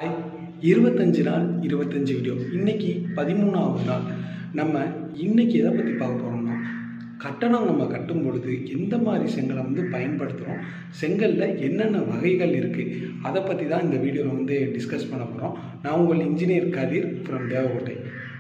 இருபத்தஞ்சு நாள் இருபத்தஞ்சு வீடியோ இன்னைக்கு பதிமூணாவது நாள் நம்ம இன்னைக்கு எதை பற்றி பார்க்க போகிறோம்னா கட்டணம் நம்ம கட்டும் பொழுது எந்த மாதிரி செங்கலை வந்து பயன்படுத்துகிறோம் செங்கலில் என்னென்ன வகைகள் இருக்குது அதை பற்றி தான் இந்த வீடியோவில் வந்து டிஸ்கஸ் பண்ண போகிறோம் நான் உங்கள் இன்ஜினியர் கதிர் ஃப்ரம் தேவகோட்டை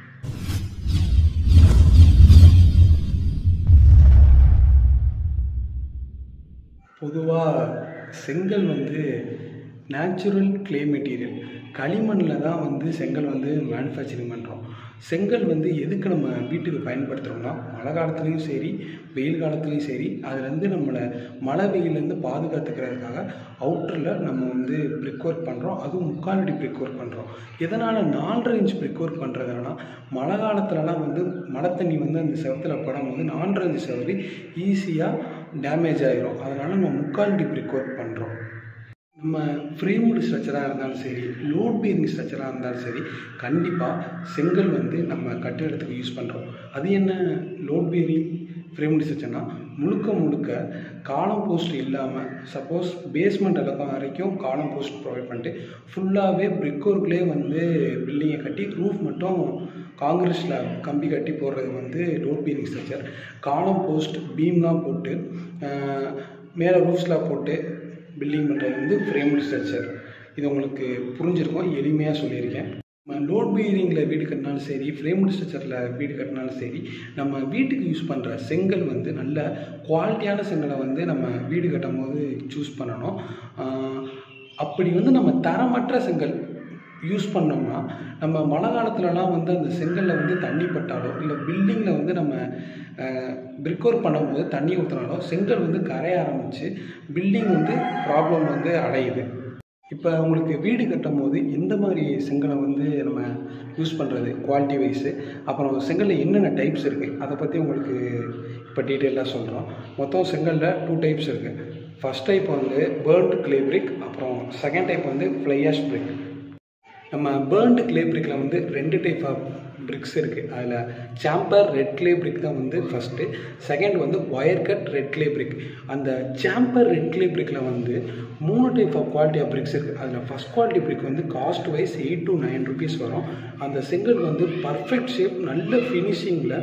பொதுவாக செங்கல் வந்து நேச்சுரல் க்ளே மெட்டீரியல் களிமண்ணில் தான் வந்து செங்கல் வந்து மேனுஃபேக்சரிங் பண்ணுறோம் செங்கல் வந்து எதுக்கு நம்ம வீட்டுக்கு பயன்படுத்துகிறோம்னா மழை காலத்துலேயும் சரி வெயில் காலத்துலேயும் சரி அதுலேருந்து நம்மளை மழை வெயிலேருந்து பாதுகாத்துக்கிறதுக்காக அவுட்டரில் நம்ம வந்து பிரிக் ஒர்க் பண்ணுறோம் அதுவும் முக்காலடி பிரிக் ஒர்க் பண்ணுறோம் எதனால் நாலரை இன்ச் பிரிக் ஒர்க் பண்ணுறதுனா மழை காலத்துலலாம் வந்து மழை தண்ணி வந்து அந்த செவத்தில் படும்போது நாலரை இன்ச் செவரு ஈஸியாக டேமேஜ் ஆகிரும் அதனால் நம்ம முக்கால் பிரிக் ஒர்க் பண்ணுறோம் நம்ம ஃப்ரேம்டு ஸ்ட்ரக்சராக இருந்தாலும் சரி லோட் பீரிங் ஸ்ட்ரக்சராக இருந்தாலும் சரி கண்டிப்பாக செங்கல் வந்து நம்ம கட்டிடத்துக்கு யூஸ் பண்ணுறோம் அது என்ன லோட் பீரிங் ஃப்ரேம்டு ஸ்ட்ரக்சர்னா முழுக்க முழுக்க காலம் போஸ்ட் இல்லாமல் சப்போஸ் பேஸ்மெண்ட் அளவுக்கு வரைக்கும் காலம் போஸ்ட் ப்ரொவைட் பண்ணிட்டு ஃபுல்லாகவே பிரிக் ஒர்க்லேயே வந்து பில்டிங்கை கட்டி ரூஃப் மட்டும் காங்கிரஸ் ஸ்லாப் கம்பி கட்டி போடுறது வந்து load bearing structure column post பீம்லாம் போட்டு மேலே ரூஃப் ஸ்லாப் போட்டு பில்டிங் பண்ணுறது வந்து ஃப்ரேம்டு ஸ்ட்ரக்சர் இது உங்களுக்கு புரிஞ்சிருக்கும் எளிமையாக சொல்லியிருக்கேன் நம்ம லோட் பீரிங்கில் வீடு கட்டினாலும் சரி ஃப்ரேம்டு ஸ்ட்ரக்சரில் வீடு கட்டினாலும் சரி நம்ம வீட்டுக்கு யூஸ் பண்ணுற செங்கல் வந்து நல்ல குவாலிட்டியான செங்கலை வந்து நம்ம வீடு கட்டும் போது சூஸ் பண்ணணும் அப்படி வந்து நம்ம தரமற்ற செங்கல் யூஸ் பண்ணோம்னா நம்ம மழை காலத்துலலாம் வந்து அந்த செங்கலில் வந்து தண்ணி பட்டாலோ இல்லை பில்டிங்கில் வந்து நம்ம பிரிக் ஒர்க் பண்ணும்போது தண்ணி ஊற்றினாலோ செங்கல் வந்து கரைய ஆரம்பித்து பில்டிங் வந்து ப்ராப்ளம் வந்து அடையுது இப்போ உங்களுக்கு வீடு கட்டும் போது எந்த மாதிரி செங்கலை வந்து நம்ம யூஸ் பண்ணுறது குவாலிட்டி வைஸு அப்புறம் செங்கலில் என்னென்ன டைப்ஸ் இருக்குது அதை பற்றி உங்களுக்கு இப்போ டீட்டெயிலாக சொல்கிறோம் மொத்தம் செங்கலில் டூ டைப்ஸ் இருக்குது ஃபஸ்ட் டைப் வந்து பேர்ன்ட் கிளே பிரிக் அப்புறம் செகண்ட் டைப் வந்து ஃப்ளையாஷ் பிரிக் நம்ம பேர்ன்டு கிளே பிரிக்கில் வந்து ரெண்டு டைப் ஆஃப் பிரிக்ஸ் இருக்குது அதில் சாம்பர் ரெட் கிளே பிரிக் தான் வந்து ஃபஸ்ட்டு செகண்ட் வந்து wire cut red clay brick அந்த சாம்பர் ரெட் கிளே பிரிக்கில் வந்து மூணு type of quality of bricks இருக்குது அதில் ஃபஸ்ட் குவாலிட்டி பிரிக் வந்து cost wise eight to nine rupees வரும் அந்த செங்கல் வந்து பர்ஃபெக்ட் ஷேப் நல்ல ஃபினிஷிங்கில்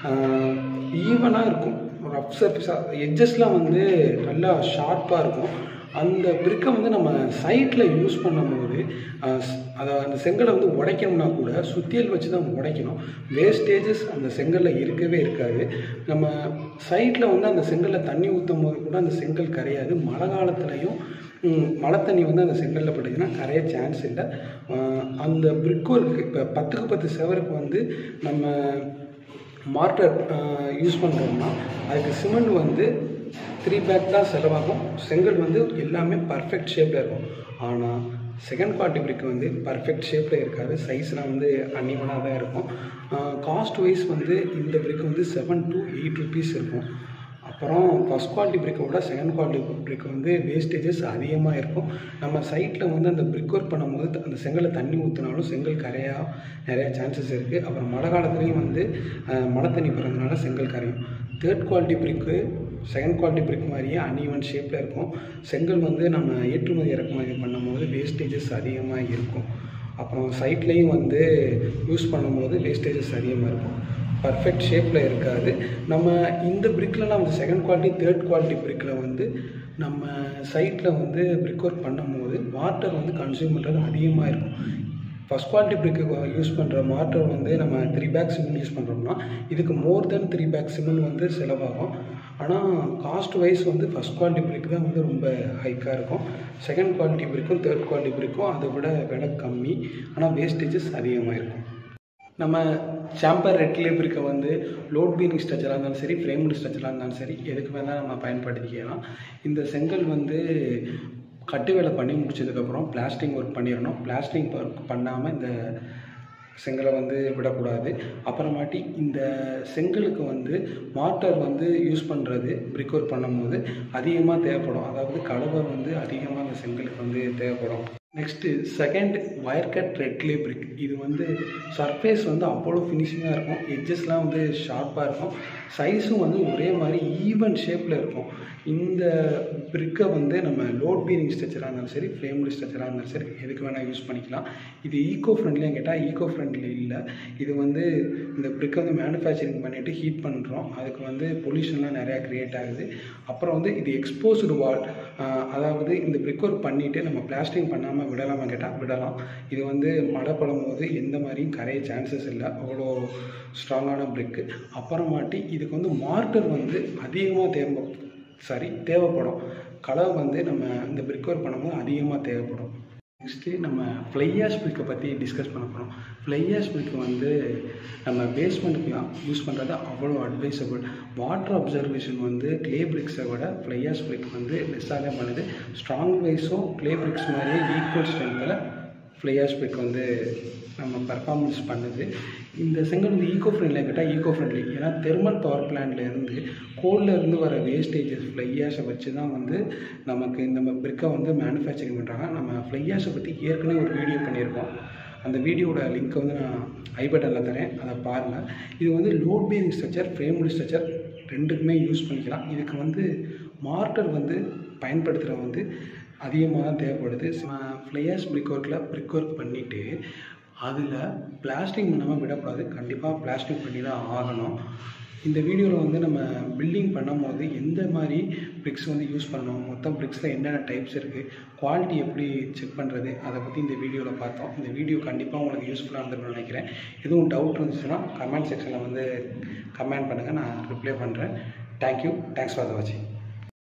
ஈவனாக இருக்கும் ரஃப் சர்ஃபேஸாக எட்ஜஸ்லாம் வந்து நல்லா ஷார்ப்பாக இருக்கும் அந்த பிரிக்கை வந்து நம்ம சைட்டில் யூஸ் பண்ணும்போது அதை அந்த செங்கலை வந்து உடைக்கணும்னா கூட சுத்தியல் வச்சு தான் உடைக்கணும் வேஸ்டேஜஸ் அந்த செங்கலில் இருக்கவே இருக்காது நம்ம சைட்டில் வந்து அந்த செங்கலில் தண்ணி ஊற்றும் போது கூட அந்த செங்கல் கரையாது மழை காலத்துலையும் மழை தண்ணி வந்து அந்த செங்கலில் பட்டுச்சுன்னா கரைய சான்ஸ் இல்லை அந்த பிரிக் ஒர்க்கு இப்போ பத்துக்கு பத்து செவருக்கு வந்து நம்ம மார்டர் யூஸ் பண்ணுறோம்னா அதுக்கு சிமெண்ட் வந்து த்ரீ பேக் தான் செலவாகும் செங்கல் வந்து எல்லாமே பர்ஃபெக்ட் ஷேப்பில் இருக்கும் ஆனால் செகண்ட் குவாலிட்டி பிரிக் வந்து பர்ஃபெக்ட் ஷேப்பில் இருக்காது சைஸ்லாம் வந்து அன்னிவனாக தான் இருக்கும் காஸ்ட் வைஸ் வந்து இந்த பிரிக் வந்து செவன் டு எயிட் ருபீஸ் இருக்கும் அப்புறம் ஃபஸ்ட் குவாலிட்டி பிரிக்கை விட செகண்ட் குவாலிட்டி பிரிக் வந்து வேஸ்டேஜஸ் அதிகமாக இருக்கும் நம்ம சைட்டில் வந்து அந்த பிரிக் ஒர்க் பண்ணும்போது அந்த செங்கலை தண்ணி ஊற்றினாலும் செங்கல் கரையாக நிறையா சான்சஸ் இருக்குது அப்புறம் மழை காலத்துலேயும் வந்து மழை தண்ணி பிறந்தனால செங்கல் கரையும் தேர்ட் குவாலிட்டி பிரிக்கு செகண்ட் குவாலிட்டி பிரிக் மாதிரியே அன்ஈவன் ஷேப்பில் இருக்கும் செங்கல் வந்து நம்ம ஏற்றுமதி இறக்குமதி பண்ணும்போது வேஸ்டேஜஸ் அதிகமாக இருக்கும் அப்புறம் சைட்லேயும் வந்து யூஸ் பண்ணும்போது வேஸ்டேஜஸ் அதிகமாக இருக்கும் பர்ஃபெக்ட் ஷேப்பில் இருக்காது நம்ம இந்த பிரிக்லலாம் வந்து செகண்ட் குவாலிட்டி தேர்ட் குவாலிட்டி பிரிக்கில் வந்து நம்ம சைட்டில் வந்து பிரிக் ஒர்க் பண்ணும்போது வாட்டர் வந்து கன்சியூம் பண்ணுறது அதிகமாக இருக்கும் ஃபஸ்ட் குவாலிட்டி பிரிக்கு யூஸ் பண்ணுற மாட்டர் வந்து நம்ம த்ரீ பேக் சிமெண்ட் யூஸ் பண்ணுறோம்னா இதுக்கு more then three bag cement வந்து செலவாகும் ஆனால் காஸ்ட் வைஸ் வந்து ஃபஸ்ட் குவாலிட்டி பிரிக் தான் வந்து ரொம்ப ஹைக்காக இருக்கும் செகண்ட் குவாலிட்டி பிரிக்கும் தேர்ட் குவாலிட்டி பிரிக்கும் அதை விட விலை கம்மி ஆனால் வேஸ்டேஜஸ் அதிகமாக இருக்கும் நம்ம சாம்பர் ரெட்லே பிரிக்கை வந்து லோட் பீரிங் ஸ்ட்ரக்சராக இருந்தாலும் சரி ஃப்ரேம்டு ஸ்ட்ரக்சராக இருந்தாலும் சரி எதுக்கு வேணால் நம்ம பயன்படுத்திக்கலாம் இந்த செங்கல் வந்து கட்டு வேலை பண்ணி முடிச்சதுக்கப்புறம் பிளாஸ்டிங் ஒர்க் பண்ணிடணும் பிளாஸ்டிங் ஒர்க் பண்ணாமல் இந்த செங்கலை வந்து விடக்கூடாது அப்புறமாட்டி இந்த செங்கலுக்கு வந்து மாட்டர் வந்து யூஸ் பண்ணுறது பிரிக் ஒர்க் பண்ணும்போது அதிகமாக தேவைப்படும் அதாவது கலவை வந்து அதிகமாக அந்த செங்கலுக்கு வந்து தேவைப்படும் next second wire cut red clay brick இது வந்து சர்ஃபேஸ் வந்து அவ்வளோ ஃபினிஷிங்காக இருக்கும் எட்ஜஸ்லாம் வந்து ஷார்ப்பாக இருக்கும் சைஸும் வந்து ஒரே மாதிரி ஈவன் ஷேப்பில் இருக்கும் இந்த பிரிக்கை வந்து நம்ம லோட் பீரிங் ஸ்ட்ரக்சராக இருந்தாலும் சரி ஃப்ளேம்டு ஸ்ட்ரக்சராக இருந்தாலும் சரி எதுக்கு வேணால் யூஸ் பண்ணிக்கலாம் இது ஈகோ ஃப்ரெண்ட்லியாக கேட்டால் ஈகோ ஃப்ரெண்ட்லி இல்லை இது வந்து இந்த பிரிக்கை வந்து மேனுஃபேக்சரிங் பண்ணிவிட்டு ஹீட் பண்ணுறோம் அதுக்கு வந்து பொல்யூஷன்லாம் நிறையா க்ரியேட் ஆகுது அப்புறம் வந்து இது எக்ஸ்போஸ்டு வால் அதாவது இந்த பிரிக் ஒர்க் பண்ணிவிட்டு நம்ம பிளாஸ்டிங் பண்ணாமல் விடலாமா கேட்டால் விடலாம் இது வந்து மழை படும் போது எந்த மாதிரியும் கரைய சான்சஸ் இல்லை அவ்வளோ ஸ்ட்ராங்கான பிரிக்கு அப்புறமாட்டி இதுக்கு வந்து மார்க்கர் வந்து அதிகமாக தேவை சாரி தேவைப்படும் கலர் வந்து நம்ம இந்த பிரிக் ஒர்க் பண்ணும்போது அதிகமாக தேவைப்படும் நெக்ஸ்ட்டு நம்ம ஃப்ளையாஷ் பிரிக்கை பற்றி டிஸ்கஸ் பண்ண போகிறோம் ஃப்ளையாஷ் பிரிக் வந்து நம்ம பேஸ்மெண்ட்டுக்குலாம் யூஸ் பண்ணுறது அவ்வளோ அட்வைசபிள் வாட்டர் அப்சர்வேஷன் வந்து க்ளே பிரிக்ஸை விட ஃப்ளையாஷ் பிரிக் வந்து லெஸ்ஸாக பண்ணுது ஸ்ட்ராங் வைஸும் க்ளே பிரிக்ஸ் மாதிரியே ஈக்குவல் ஸ்ட்ரென்த்தில் ஃப்ளையாஷ் பிரிக் வந்து நம்ம பர்ஃபார்மன்ஸ் பண்ணுது இந்த செங்கல் வந்து ஈகோ ஃப்ரெண்ட்லியாக கேட்டால் ஈகோ ஃப்ரெண்ட்லி ஏன்னா தெர்மல் பவர் பிளான்ட்லேருந்து கோல்லேருந்து வர வேஸ்டேஜஸ் ஃப்ளையாஷை வச்சு தான் வந்து நமக்கு இந்த பிரிக்கை வந்து மேனுஃபேக்சரிங் பண்ணுறாங்க நம்ம ஃப்ளையாஷை பற்றி ஏற்கனவே ஒரு வீடியோ பண்ணியிருக்கோம் அந்த வீடியோட லிங்க்கை வந்து நான் ஐ பட்டனில் தரேன் அதை பாருங்கள் இது வந்து load bearing structure framed structure ரெண்டுக்குமே யூஸ் பண்ணிக்கலாம் இதுக்கு வந்து மார்ட்டர் வந்து பயன்படுத்துகிற வந்து அதிகமாக தான் தேவைப்படுது ஃப்ளையாஷ் பிரிக் ஒர்க்கில் பிரிக் ஒர்க் பண்ணிவிட்டு அதில் பிளாஸ்டிக் பண்ணாமல் விடக்கூடாது கண்டிப்பாக பிளாஸ்டிக் பண்ணி தான் ஆகணும் இந்த வீடியோவில் வந்து நம்ம பில்டிங் பண்ணும்போது எந்த மாதிரி பிரிக்ஸ் வந்து யூஸ் பண்ணணும் மொத்தம் பிரிக்ஸில் என்னென்ன டைப்ஸ் இருக்குது குவாலிட்டி எப்படி செக் பண்ணுறது அதை பற்றி இந்த வீடியோவில் பார்த்தோம் இந்த வீடியோ கண்டிப்பாக உங்களுக்கு யூஸ்ஃபுல்லாக இருந்திருக்கும்னு நினைக்கிறேன் எதுவும் டவுட் இருந்துச்சுன்னா கமெண்ட் செக்ஷனில் வந்து கமெண்ட் பண்ணுங்கள் நான் ரிப்ளை பண்ணுறேன் தேங்க்யூ தேங்க்ஸ் ஃபார் த வாட்சிங்